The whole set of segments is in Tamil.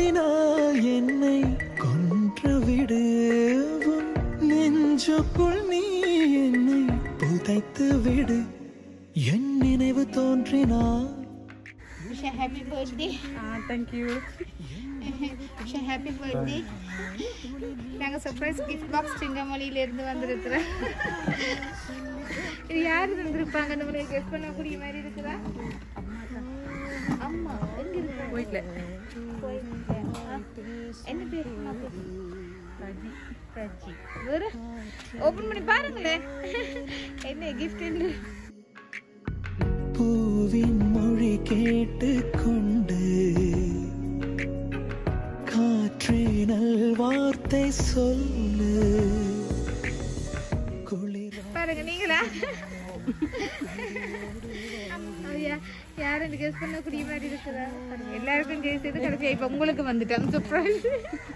நேசத்தினால் என்னை கொன்றுவிடு உன் நெஞ்சுக்குள் நீ என்னை புதைத்து விடு என் நினைவு தோன்றினால் wish happy birthday thank you wish happy birthday நாங்கள் சர்ப்ரைஸ் கிஃப்ட் பாக்ஸ் சிங்கமொழியிலேருந்து வந்திருக்கிறோம் இது யார் தந்திருப்பாங்க அந்த மாதிரி கெஸ்ட் பண்ணக்கூடிய மாதிரி இருக்குதா அம்மா எங்க இருக்கு போயிட்டல போயிருக்கேன். ஆ, என்ன பேர் அம்மாக்கு? ரஜி வேற ஓபன் பண்ணி பாருங்களேன் என்ன கிஃப்ட் பூவின் மொழி கேட்டுக்கொண்டு காற்றே நல் வார்த்தை சொல்லு குளிர் பாருங்க நீங்களா ஐயா யாரும் கெஸ் பண்ணக்கூடிய மாதிரி இருக்குதா பாருங்க, எல்லாருக்கும் ஜெயிச்சது கடைசியா இப்ப உங்களுக்கு வந்துட்டாங்க சர்ப்ரைஸ்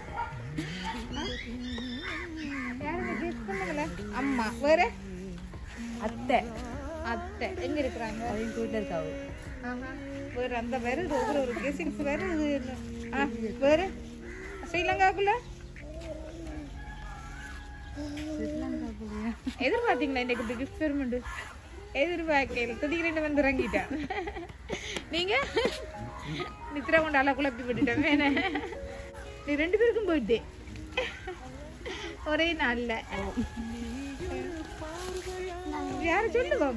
யாரும் கெஸ் பண்ணுங்களா அம்மா வேற அத்தை அத்தை எங்க இருக்கிறாங்க அவங்க வீட்டில் இருக்காவு ஆஹா. வேற அந்த வேற இது ஒவ்வொரு ஒரு கெஸிங்ஸ் வேற இது என்ன? ஆ, வேற ஸ்ரீலங்காக்குள்ள எதிர்பார்த்தீங்களா இன்னைக்கு இப்படி கிஃப்ட் பெருமண்டு எதிர்பார்க்கல திடீர்னு வந்து இறங்கிட்டேன் நீங்க நித்திர கொண்டு அல குழப்பி விட்டுட்டேன் வேணே நீ ரெண்டு பேருக்கும் போயிட்டு ஒரே நாள்ல யாரு சொல்லுவோம்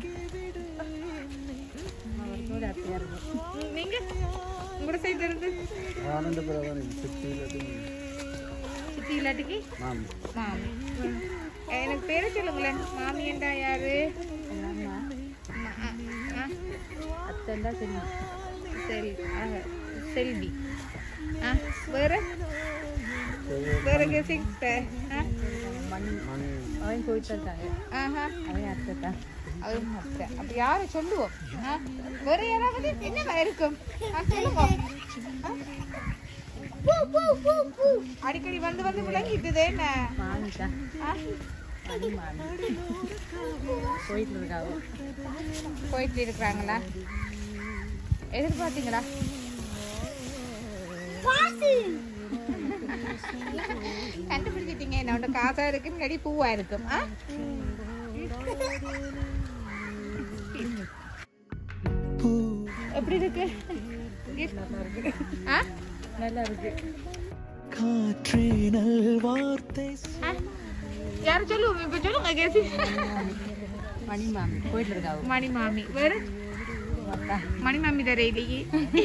அவர்களோட அத்தையாக இருக்கும் ம், நீங்க உங்களோட சைடு இருந்து ஆனந்த பிரதானி சித்தி சித்தி இல்லாட்டிக்கு மாமி மாமி எனக்கு பேரை சொல்லுங்களேன் மாமியண்டா யாரு எல்லாமே ம- ஆ, ஆ, அத்தை தான் சரி செல் ஆ, செல்வி ஆ வேற வேற கெசிங் மணி மணி அவங்க போயிட்டு இருக்காங்க ஆஹா அவங்க அத்தை தான் அது அத்தை. அப்ப யாரை சொல்லுவோம் ஆ, வேற யாராவது என்னவா இருக்கும் ஆ, சொல்லுங்க ஆ? பூ, பூ, பூ, பூ. அடிக்கடி வந்து வந்து விளங்கிட்டுது என்ன மாமி தான் ஆ? மணி மாமி போயிட்டு இருக்காவு போயிட்டு இருக்கிறாங்களா எதிர்பார்த்தீங்களா கண்டுபிடிச்சிட்டீங்க என்னோட காசா இருக்குன்னு கடி பூவா இருக்கும் ஆ? பூ எப்படி இருக்கு ஆ? நல்லா இருக்கு காற்றே நல் வார்த்தை ஆ? யாரு சொல்லுவோம் இப்ப சொல்லுங்க கேசி மணி மாமி போயிட்டு இருக்காவு மணி மாமி வேற அத்தா மணி மாமி தர இல்லையே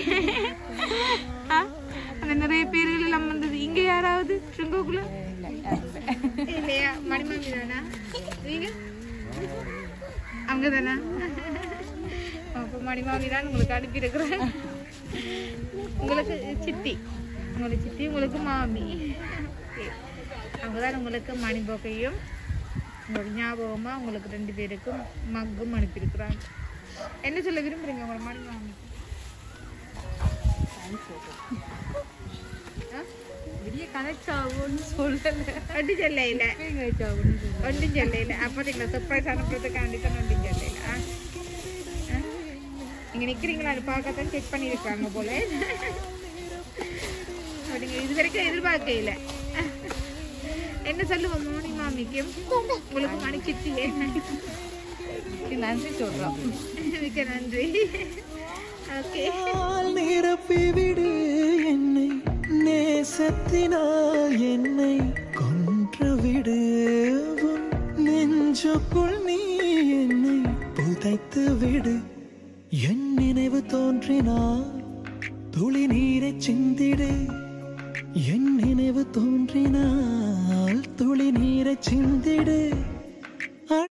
ஆ? அந்த நிறைய பேர்கள் எல்லாம் வந்தது இங்க யாராவது சுங்கோக்குள்ள இல்லை யாரும் இல்லை இல்லையா மணி மாமி தானா நீங்க அங்க தானா அப்ப மணி மாமி தான் உங்களுக்கு அனுப்பியிருக்கிறேன் உங்களுக்கு சித்தி உங்களுக்கு சித்தி உங்களுக்கு மாமி Okay. அவங்கதான் உங்களுக்கு மணி போக்கையும் உங்களோட ஞாபகமா உங்களுக்கு ரெண்டு பேருக்கும் மக்கும் அனுப்பியிருக்கிறாங்க என்ன சொல்ல விரும்புறீங்க உங்களோட மணி மாமி பெரிய கனெக்ட் ஆகும்னு சொல்லலை ஒன்றும் சொல்ல இல்லை கனெக்ட் ஆகும்னு சொல்லலை ஒன்றும் சொல்ல இல்லை அப்போதைங்களா சர்ப்ரைஸ் அனுப்புறதுக்காண்டி தான் ஒன்றும் சொல்ல இல்லை ஆ ஆ? நீங்க நிக்கிறீங்களா அது பார்க்கத்தான் செக் பண்ணியிருக்காங்க போல அப்படிங்க இது வரைக்கும் எதிர்பார்க்கையில என்ன சொல்லுவோம் மோனி மாமிக்கும் உங்களுக்கு மணி சித்தியே நன்றி சொல்கிறோம் சொல்றோம் மிக்க நன்றி ஓகே நாள் நிரப்பி விடு என்னை நேசத்தினால் என்னை கொன்று விடு உன் நெஞ்சுக்குள் நீ என்னை புதைத்து விடு என் நினைவு தோன்றினால் துளி நீரை சிந்திடு என் நினைவு தோன்றினால் துளி நீரை சிந்திடு